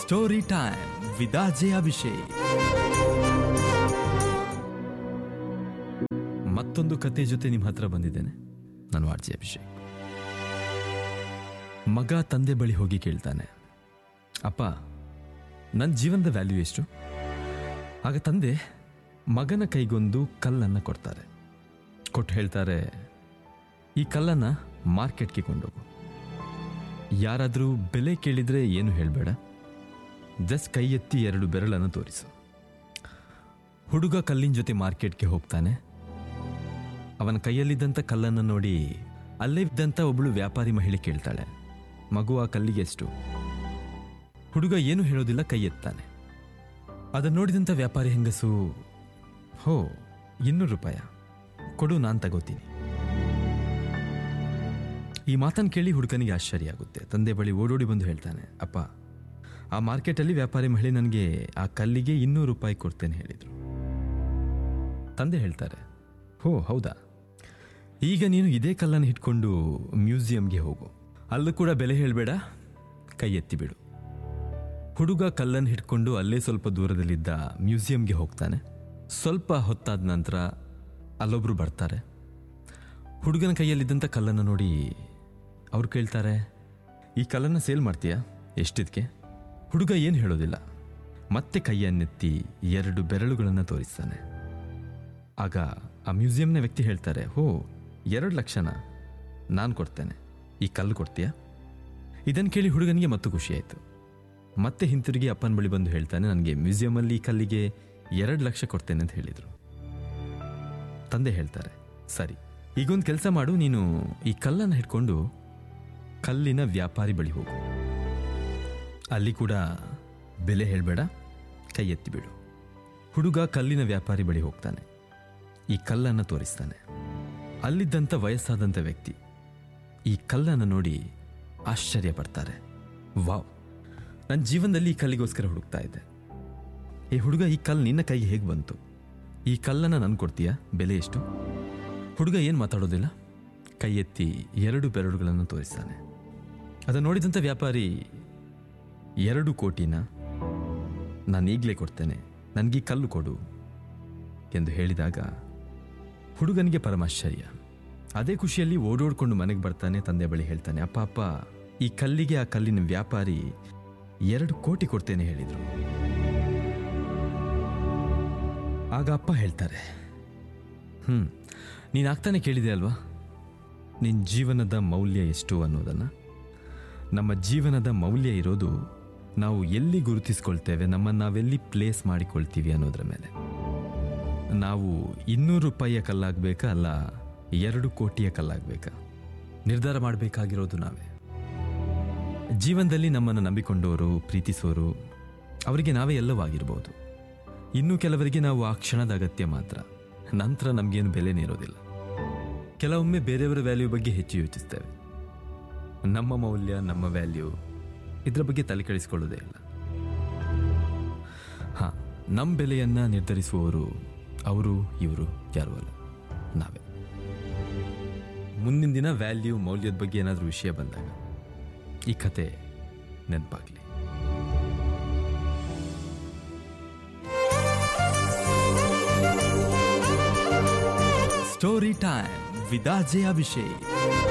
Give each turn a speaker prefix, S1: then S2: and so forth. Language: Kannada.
S1: ಸ್ಟೋರಿ ಟೈಮ್ ವಿದಾಜೆ ಅಭಿಷೇಕ್ ಮತ್ತೊಂದು ಕತೆ ಜೊತೆ ನಿಮ್ಮ ಹತ್ರ ಬಂದಿದ್ದೇನೆ ನಾನು ಆರ್ಜಿ ಅಭಿಷೇಕ್ ಮಗ ತಂದೆ ಬಳಿ ಹೋಗಿ ಕೇಳ್ತಾನೆ ಅಪ್ಪ ನನ್ನ ಜೀವನದ ವ್ಯಾಲ್ಯೂ ಎಷ್ಟು ಆಗ ತಂದೆ ಮಗನ ಕೈಗೊಂದು ಕಲ್ಲನ್ನು ಕೊಡ್ತಾರೆ ಕೊಟ್ಟು ಹೇಳ್ತಾರೆ ಈ ಕಲ್ಲನ್ನು ಮಾರ್ಕೆಟ್ಗೆ ಕೊಂಡೋಗು ಯಾರಾದರೂ ಬೆಲೆ ಕೇಳಿದರೆ ಏನು ಹೇಳಬೇಡ ಜಸ್ಟ್ ಕೈ ಎತ್ತಿ ಎರಡು ಬೆರಳನ್ನು ತೋರಿಸು ಹುಡುಗ ಕಲ್ಲಿನ ಜೊತೆ ಮಾರ್ಕೆಟ್ಗೆ ಹೋಗ್ತಾನೆ ಅವನ ಕೈಯಲ್ಲಿದ್ದಂಥ ಕಲ್ಲನ್ನು ನೋಡಿ ಅಲ್ಲೇ ಇದ್ದಂಥ ಒಬ್ಬಳು ವ್ಯಾಪಾರಿ ಮಹಿಳೆ ಕೇಳ್ತಾಳೆ ಮಗು ಆ ಕಲ್ಲಿಗೆ ಎಷ್ಟು ಹುಡುಗ ಏನು ಹೇಳೋದಿಲ್ಲ ಕೈ ಎತ್ತಾನೆ ಅದನ್ನು ನೋಡಿದಂಥ ವ್ಯಾಪಾರಿ ಹೆಂಗಸು ಹೋ ಇನ್ನೂರು ರೂಪಾಯ ಕೊಡು ನಾನು ತಗೋತೀನಿ ಈ ಮಾತನ್ನು ಕೇಳಿ ಹುಡುಗನಿಗೆ ಆಶ್ಚರ್ಯ ಆಗುತ್ತೆ ತಂದೆ ಬಳಿ ಓಡೋಡಿ ಬಂದು ಹೇಳ್ತಾನೆ ಅಪ್ಪ ಆ ಮಾರ್ಕೆಟಲ್ಲಿ ವ್ಯಾಪಾರಿ ಮಹಿಳೆ ನನಗೆ ಆ ಕಲ್ಲಿಗೆ ಇನ್ನೂರು ರೂಪಾಯಿ ಕೊಡ್ತೇನೆ ಹೇಳಿದರು ತಂದೆ ಹೇಳ್ತಾರೆ ಹೋ ಹೌದಾ ಈಗ ನೀನು ಇದೇ ಕಲ್ಲನ್ನು ಇಟ್ಕೊಂಡು ಮ್ಯೂಸಿಯಂಗೆ ಹೋಗು ಅಲ್ಲೂ ಕೂಡ ಬೆಲೆ ಹೇಳಬೇಡ ಕೈ ಎತ್ತಿ ಬಿಡು ಹುಡುಗ ಕಲ್ಲನ್ನು ಹಿಡ್ಕೊಂಡು ಅಲ್ಲೇ ಸ್ವಲ್ಪ ದೂರದಲ್ಲಿದ್ದ ಮ್ಯೂಸಿಯಂಗೆ ಹೋಗ್ತಾನೆ ಸ್ವಲ್ಪ ಹೊತ್ತಾದ ನಂತರ ಅಲ್ಲೊಬ್ರು ಬರ್ತಾರೆ ಹುಡುಗನ ಕೈಯಲ್ಲಿದ್ದಂಥ ಕಲ್ಲನ್ನು ನೋಡಿ ಅವ್ರು ಕೇಳ್ತಾರೆ ಈ ಕಲ್ಲನ್ನು ಸೇಲ್ ಮಾಡ್ತೀಯಾ ಎಷ್ಟಿದ್ಕೆ ಹುಡುಗ ಏನು ಹೇಳೋದಿಲ್ಲ ಮತ್ತೆ ಕೈಯನ್ನೆತ್ತಿ ಎರಡು ಬೆರಳುಗಳನ್ನು ತೋರಿಸ್ತಾನೆ ಆಗ ಆ ಮ್ಯೂಸಿಯಂನ ವ್ಯಕ್ತಿ ಹೇಳ್ತಾರೆ ಹೋ ಎರಡು ಲಕ್ಷನ ನಾನು ಕೊಡ್ತೇನೆ ಈ ಕಲ್ಲು ಕೊಡ್ತೀಯಾ ಇದನ್ನು ಕೇಳಿ ಹುಡುಗನಿಗೆ ಮತ್ತು ಖುಷಿಯಾಯಿತು ಮತ್ತೆ ಹಿಂತಿರುಗಿ ಅಪ್ಪನ ಬಳಿ ಬಂದು ಹೇಳ್ತಾನೆ ನನಗೆ ಮ್ಯೂಸಿಯಮಲ್ಲಿ ಈ ಕಲ್ಲಿಗೆ ಎರಡು ಲಕ್ಷ ಕೊಡ್ತೇನೆ ಅಂತ ಹೇಳಿದರು ತಂದೆ ಹೇಳ್ತಾರೆ ಸರಿ ಈಗೊಂದು ಕೆಲಸ ಮಾಡು ನೀನು ಈ ಕಲ್ಲನ್ನು ಹಿಡ್ಕೊಂಡು ಕಲ್ಲಿನ ವ್ಯಾಪಾರಿ ಬಳಿ ಹೋಗು ಅಲ್ಲಿ ಕೂಡ ಬೆಲೆ ಹೇಳಬೇಡ ಕೈ ಎತ್ತಿ ಬಿಡು ಹುಡುಗ ಕಲ್ಲಿನ ವ್ಯಾಪಾರಿ ಬಳಿ ಹೋಗ್ತಾನೆ ಈ ಕಲ್ಲನ್ನು ತೋರಿಸ್ತಾನೆ ಅಲ್ಲಿದ್ದಂಥ ವಯಸ್ಸಾದಂಥ ವ್ಯಕ್ತಿ ಈ ಕಲ್ಲನ್ನು ನೋಡಿ ಆಶ್ಚರ್ಯ ಪಡ್ತಾರೆ ವಾವ್ ನನ್ನ ಜೀವನದಲ್ಲಿ ಈ ಕಲ್ಲಿಗೋಸ್ಕರ ಹುಡುಕ್ತಾ ಇದ್ದೆ ಈ ಹುಡುಗ ಈ ಕಲ್ಲು ನಿನ್ನ ಕೈಗೆ ಹೇಗೆ ಬಂತು ಈ ಕಲ್ಲನ್ನು ನನ್ಗೆ ಕೊಡ್ತೀಯಾ ಬೆಲೆ ಎಷ್ಟು ಹುಡುಗ ಏನು ಮಾತಾಡೋದಿಲ್ಲ ಕೈ ಎತ್ತಿ ಎರಡು ಬೆರಳುಗಳನ್ನು ತೋರಿಸ್ತಾನೆ ಅದನ್ನು ನೋಡಿದಂಥ ವ್ಯಾಪಾರಿ ಎರಡು ಕೋಟಿನ ನಾನು ಈಗಲೇ ಕೊಡ್ತೇನೆ ನನಗೆ ಈ ಕಲ್ಲು ಕೊಡು ಎಂದು ಹೇಳಿದಾಗ ಹುಡುಗನಿಗೆ ಪರಮಾಶ್ಚರ್ಯ ಅದೇ ಖುಷಿಯಲ್ಲಿ ಓಡೋಡ್ಕೊಂಡು ಮನೆಗೆ ಬರ್ತಾನೆ ತಂದೆ ಬಳಿ ಹೇಳ್ತಾನೆ ಅಪ್ಪ ಅಪ್ಪ ಈ ಕಲ್ಲಿಗೆ ಆ ಕಲ್ಲಿನ ವ್ಯಾಪಾರಿ ಎರಡು ಕೋಟಿ ಕೊಡ್ತೇನೆ ಹೇಳಿದರು ಆಗ ಅಪ್ಪ ಹೇಳ್ತಾರೆ ಹ್ಞೂ ನೀನು ಆಗ್ತಾನೆ ಕೇಳಿದೆ ಅಲ್ವಾ ನಿನ್ನ ಜೀವನದ ಮೌಲ್ಯ ಎಷ್ಟು ಅನ್ನೋದನ್ನು ನಮ್ಮ ಜೀವನದ ಮೌಲ್ಯ ಇರೋದು ನಾವು ಎಲ್ಲಿ ಗುರುತಿಸ್ಕೊಳ್ತೇವೆ ನಮ್ಮನ್ನು ನಾವೆಲ್ಲಿ ಪ್ಲೇಸ್ ಮಾಡಿಕೊಳ್ತೀವಿ ಅನ್ನೋದ್ರ ಮೇಲೆ ನಾವು ಇನ್ನೂರು ರೂಪಾಯಿಯ ಕಲ್ಲಾಗಬೇಕಾ ಅಲ್ಲ ಎರಡು ಕೋಟಿಯ ಕಲ್ಲಾಗಬೇಕಾ ನಿರ್ಧಾರ ಮಾಡಬೇಕಾಗಿರೋದು ನಾವೇ ಜೀವನದಲ್ಲಿ ನಮ್ಮನ್ನು ನಂಬಿಕೊಂಡವರು ಪ್ರೀತಿಸೋರು ಅವರಿಗೆ ನಾವೇ ಎಲ್ಲವಾಗಿರ್ಬೋದು ಇನ್ನು ಕೆಲವರಿಗೆ ನಾವು ಆ ಕ್ಷಣದ ಅಗತ್ಯ ಮಾತ್ರ ನಂತರ ನಮಗೇನು ಬೆಲೆನೇ ಇರೋದಿಲ್ಲ ಕೆಲವೊಮ್ಮೆ ಬೇರೆಯವರ ವ್ಯಾಲ್ಯೂ ಬಗ್ಗೆ ಹೆಚ್ಚು ಯೋಚಿಸ್ತೇವೆ ನಮ್ಮ ಮೌಲ್ಯ ನಮ್ಮ ವ್ಯಾಲ್ಯೂ ಇದರ ಬಗ್ಗೆ ತಲೆ ಕೆಡಿಸ್ಕೊಳ್ಳೋದೇ ಇಲ್ಲ ಹಾಂ ನಮ್ಮ ಬೆಲೆಯನ್ನು ನಿರ್ಧರಿಸುವವರು ಅವರು ಇವರು ಯಾರು ಅಲ್ಲ ನಾವೇ ಮುಂದಿನ ದಿನ ವ್ಯಾಲ್ಯೂ ಮೌಲ್ಯದ ಬಗ್ಗೆ ಏನಾದರೂ ವಿಷಯ ಬಂದಾಗ ಈ ಕತೆ ನೆನಪಾಗಲಿ ಸ್ಟೋರಿ ಟೈಮ್ ವಿದಾಜೆ ಅಭಿಷೇಕ್